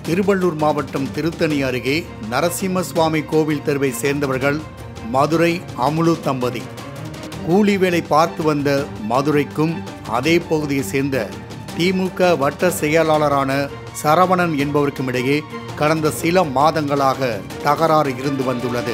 திருவள்ளூர் மாவட்டம் திருத்தணி அருகே நரசிம்ம சுவாமி கோவில் தெருவை சேர்ந்தவர்கள் மதுரை அமுலு தம்பதி கூலி வேலை பார்த்து வந்த மதுரைக்கும் அதே பகுதியை சேர்ந்த திமுக வட்ட செயலாளரான சரவணன் என்பவருக்கும் இடையே கடந்த சில மாதங்களாக தகராறு இருந்து வந்துள்ளது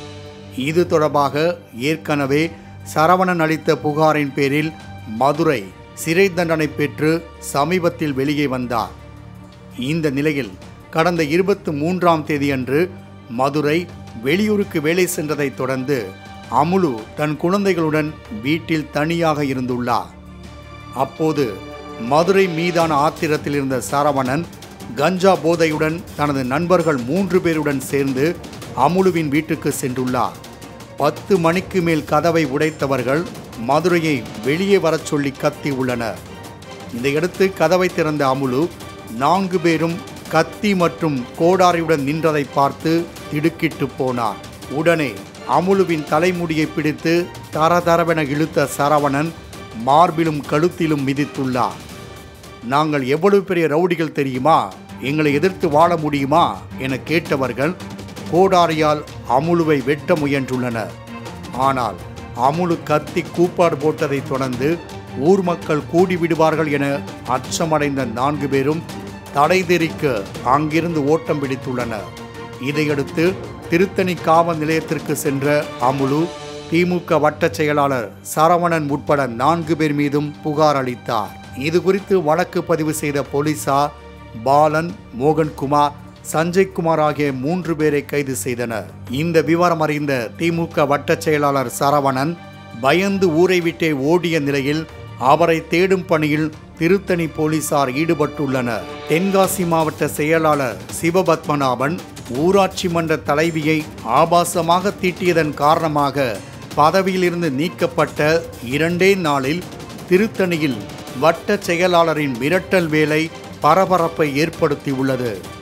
இது தொடர்பாக ஏற்கனவே சரவணன் அளித்த புகாரின் பேரில் மதுரை சிறை தண்டனை பெற்று சமீபத்தில் வெளியே வந்தார் இந்த நிலையில் கடந்த இருபத்தி மூன்றாம் தேதியன்று மதுரை வெளியூருக்கு வேலை சென்றதைத் தொடர்ந்து அமுலு தன் குழந்தைகளுடன் வீட்டில் தனியாக இருந்துள்ளார் அப்போது மதுரை மீதான ஆத்திரத்தில் இருந்த சரவணன் கஞ்சா போதையுடன் தனது நண்பர்கள் மூன்று பேருடன் சேர்ந்து அமுலுவின் வீட்டுக்கு சென்றுள்ளார் பத்து மணிக்கு மேல் கதவை உடைத்தவர்கள் மதுரையை வெளியே வரச் சொல்லி கத்தி உள்ளனர் இதையடுத்து கதவை திறந்த அமுலு நான்கு பேரும் கத்தி மற்றும் கோடாரியுடன் நின்றதை பார்த்து திடுக்கிட்டு போனார் உடனே அமுலுவின் தலைமுடியை பிடித்து தரதரவென இழுத்த சரவணன் மார்பிலும் கழுத்திலும் மிதித்துள்ளார் நாங்கள் எவ்வளவு பெரிய ரவுடிகள் தெரியுமா எங்களை எதிர்த்து வாழ முடியுமா என கேட்டவர்கள் கோடாரியால் அமுலுவை வெட்ட முயன்றுள்ளனர் ஆனால் அமுலு கத்தி கூப்பாடு போட்டதைத் தொடர்ந்து ஊர் மக்கள் கூடிவிடுவார்கள் என அச்சமடைந்த நான்கு பேரும் தடை தெரிக்க அங்கிருந்து ஓட்டம் பிடித்துள்ளனர் இதையடுத்து திருத்தணி காவல் நிலையத்திற்கு சென்ற அமுலு திமுக வட்டச் செயலாளர் சரவணன் உட்பட நான்கு பேர் மீதும் புகார் அளித்தார் இது குறித்து வழக்கு பதிவு செய்த போலீசார் பாலன் மோகன்குமார் சஞ்சய்குமார் ஆகிய மூன்று பேரை கைது செய்தனர் இந்த விவரம் அறிந்த திமுக வட்டச் செயலாளர் சரவணன் பயந்து ஊரை விட்டே ஓடிய நிலையில் அவரை தேடும் பணியில் திருத்தணி போலீசார் ஈடுபட்டுள்ளனர் தென்காசி மாவட்ட செயலாளர் சிவபத்மநாபன் ஊராட்சி மன்ற தலைவியை ஆபாசமாக தீட்டியதன் காரணமாக பதவியிலிருந்து நீக்கப்பட்ட இரண்டே நாளில் திருத்தணியில் வட்ட செயலாளரின் மிரட்டல் வேலை பரபரப்பை ஏற்படுத்தியுள்ளது